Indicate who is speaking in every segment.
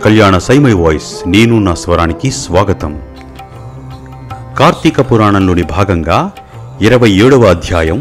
Speaker 1: కళ్యాణ సైమై వాయిస్ నేను నా స్వరానికి స్వాగతం కార్తీక పురాణంలోని భాగంగా ఇరవై ఏడవ అధ్యాయం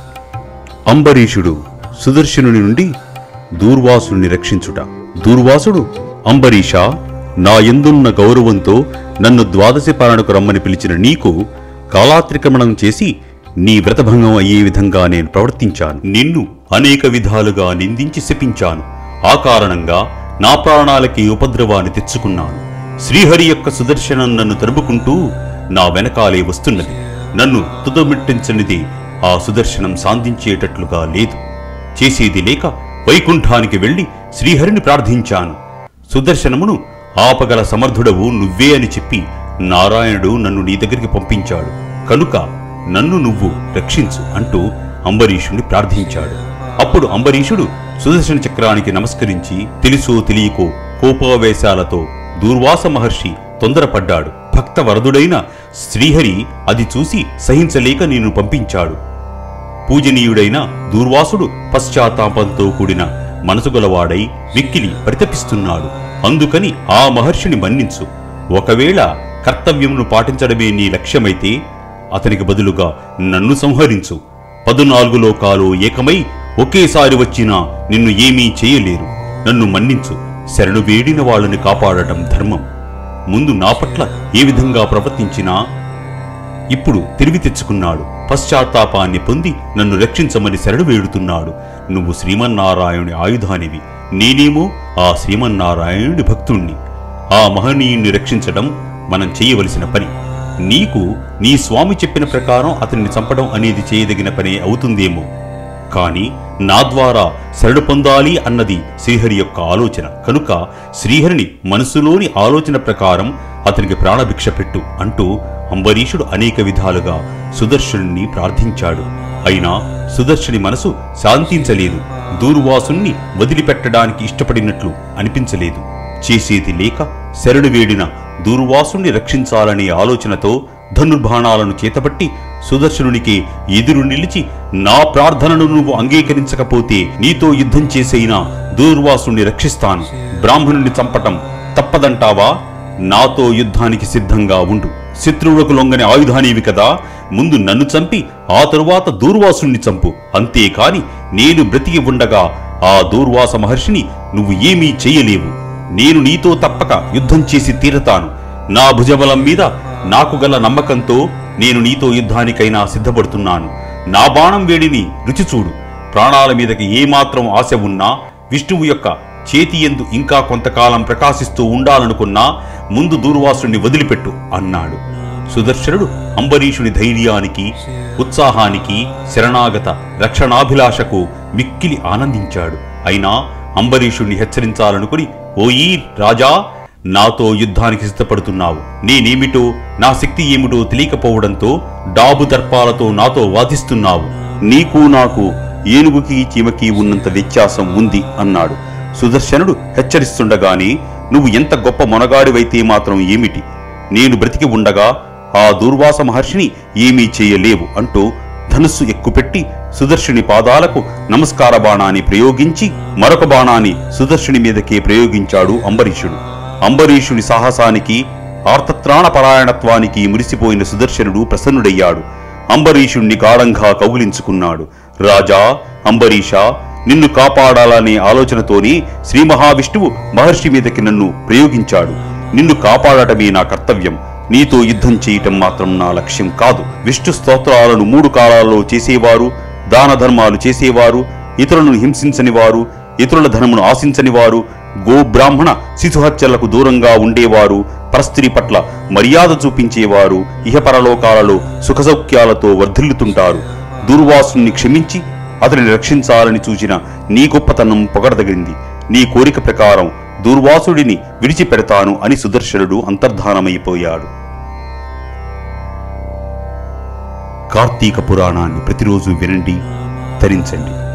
Speaker 1: అంబరీషుడు సుదర్శనుని నుండి దూర్వాసుని రక్షించుట దూర్వాసుడు అంబరీష నా ఎందున్న గౌరవంతో నన్ను ద్వాదశి పాలనకు రమ్మని పిలిచిన నీకు కాలాత్రిక్రమణం చేసి నీ వ్రతభంగం అయ్యే విధంగా నేను ప్రవర్తించాను నిన్ను అనేక విధాలుగా నిందించి శపించాను ఆ కారణంగా నా ప్రాణాలకి ఉపద్రవాన్ని తెచ్చుకున్నాను శ్రీహరి యొక్క సుదర్శనం నన్ను తరుపుకుంటూ నా వెనకాలే వస్తున్నది నన్ను తుదమిట్టించనిది ఆ సుదర్శనం సాధించేటట్లుగా లేదు చేసేది లేక వైకుంఠానికి వెళ్లి శ్రీహరిని ప్రార్థించాను సుదర్శనమును ఆపగల సమర్థుడవు నువ్వే అని చెప్పి నారాయణుడు నన్ను నీ దగ్గరికి పంపించాడు కనుక నన్ను నువ్వు రక్షించు అంటూ అంబరీషుణ్ణి ప్రార్థించాడు అప్పుడు అంబరీషుడు సుదర్శన చక్రానికి నమస్కరించి తెలుసో తెలియకో కోపావేశాలతో దూర్వాస మహర్షి తొందరపడ్డాడు భక్త వరదుడైన శ్రీహరి అది చూసి సహించలేక నేను పంపించాడు పూజనీయుడైన దూర్వాసుడు పశ్చాత్తాపంతో కూడిన మనసు గలవాడై మిక్కిలి పరితపిస్తున్నాడు అందుకని ఆ మహర్షిని మన్నించు ఒకవేళ కర్తవ్యమును పాటించడమే నీ లక్ష్యమైతే అతనికి బదులుగా నన్ను సంహరించు పదునాలుగు లోకాలు ఏకమై ఒకేసారి వచ్చినా నిన్ను ఏమీ చేయలేరు నన్ను మన్నించు శరణు వేడిన వాళ్ళని కాపాడటం ధర్మం ముందు నా పట్ల ఏ విధంగా ప్రవర్తించినా ఇప్పుడు తిరిగి తెచ్చుకున్నాడు పశ్చాత్తాపాన్ని పొంది నన్ను రక్షించమని శరణు వేడుతున్నాడు నువ్వు శ్రీమన్నారాయణుని ఆయుధానివి నేనేమో ఆ శ్రీమన్నారాయణుడి భక్తుణ్ణి ఆ మహనీయుణ్ణి రక్షించడం మనం చేయవలసిన పని నీకు నీ స్వామి చెప్పిన ప్రకారం అతన్ని చంపడం అనేది చేయదగిన పనే అవుతుందేమో కాని నా ద్వారా శరణు పొందాలి అన్నది శ్రీహరి యొక్క ఆలోచన కనుక శ్రీహరిని మనసులోని ఆలోచన ప్రకారం అతనికి ప్రాణభిక్ష పెట్టు అంటూ అంబరీషుడు అనేక విధాలుగా సుదర్శనుణ్ణి ప్రార్థించాడు అయినా సుదర్శని మనసు శాంతించలేదు దూర్వాసుణ్ణి వదిలిపెట్టడానికి ఇష్టపడినట్లు అనిపించలేదు చేసేది లేక శరణు వేడిన దూర్వాసుణ్ణి రక్షించాలనే ఆలోచనతో ధనుర్బాణాలను చేతబట్టి సుదర్శనునికి ఎదురు నిలిచి నా ప్రార్థనను నువ్వు అంగీకరించకపోతే నీతో యుద్ధం చేసైనా దూర్వాసుణ్ణి రక్షిస్తాను బ్రాహ్మణుని చంపటం తప్పదంటావా నాతో యుద్ధానికి సిద్ధంగా ఉండు శత్రువులకు లొంగని ఆయుధానివి కదా ముందు నన్ను చంపి ఆ తరువాత దూర్వాసుణ్ణి చంపు అంతేకాని నేను బ్రతికి ఉండగా ఆ దూర్వాస మహర్షిని నువ్వు ఏమీ చెయ్యలేవు నేను నీతో తప్పక యుద్ధం చేసి తీరతాను నా భుజబలం మీద నాకు గల నమ్మకంతో నేను నీతో యుద్ధానికైనా సిద్ధపడుతున్నాను నా బాణం వేడిని రుచి చూడు ప్రాణాల మీదకి ఏమాత్రం ఆశ ఉన్నా విష్ణువు యొక్క చేతి ఎందు ఇంకా కొంతకాలం ప్రకాశిస్తూ ఉండాలనుకున్నా ముందు దూర్వాసుని వదిలిపెట్టు అన్నాడు సుదర్శనుడు అంబరీషుని ధైర్యానికి ఉత్సాహానికి శరణాగత రక్షణాభిలాషకు మిక్కిలి ఆనందించాడు అయినా అంబరీషుణ్ణి హెచ్చరించాలనుకుని ఓయీ రాజా నాతో యుద్ధానికి సిద్ధపడుతున్నావు నేనేమిటో నా శక్తి ఏమిటో తెలియకపోవడంతో డాబు దర్పాలతో నాతో వాదిస్తున్నావు నీకు నాకు ఏనుగుకి చీమకి ఉన్నంత వ్యత్యాసం ఉంది అన్నాడు సుదర్శనుడు హెచ్చరిస్తుండగానే నువ్వు ఎంత గొప్ప మొనగాడివైతే మాత్రం ఏమిటి నేను బ్రతికి ఉండగా ఆ దూర్వాస మహర్షిని ఏమీ చేయలేవు అంటూ ధనుస్సు ఎక్కుపెట్టి సుదర్శుని పాదాలకు నమస్కార బాణాన్ని ప్రయోగించి మరొక బాణాన్ని సుదర్శుని మీదకే ప్రయోగించాడు అంబరీషుడు అంబరీషుని సాహసానికి ఆర్తత్రాణ పరాయణత్వానికి మురిసిపోయిన సుదర్శనుడు ప్రసన్నుడయ్యాడు అంబరీషుణ్ణి గాఢంగా కౌగిలించుకున్నాడు రాజా అంబరీష నిన్ను కాపాడాలనే ఆలోచనతోనే శ్రీ మహావిష్ణువు మహర్షి మీదకి నన్ను ప్రయోగించాడు నిన్ను కాపాడటమే నా కర్తవ్యం నీతో యుద్ధం చేయటం మాత్రం నా లక్ష్యం కాదు విష్ణు స్తోత్రాలను మూడు కాలాల్లో చేసేవారు దాన ధర్మాలు చేసేవారు ఇతరులను హింసించని వారు ఇతరుల ధనమును ఆశించని వారు గో బ్రాహ్మణ శిశుహత్యలకు దూరంగా ఉండేవారు పరస్త్రీ పట్ల మర్యాద చూపించేవారు ఇహపరలోకాలలో సుఖసౌఖ్యాలతో వర్ధిల్లుతుంటారు దుర్వాసుని క్షమించి అతనిని రక్షించాలని చూచిన నీ గొప్పతనం పొగడదగింది నీ కోరిక ప్రకారం దూర్వాసుడిని విడిచిపెడతాను అని సుదర్శనుడు అంతర్ధానమైపోయాడు కార్తీక పురాణాన్ని ప్రతిరోజు వినండి తరించండి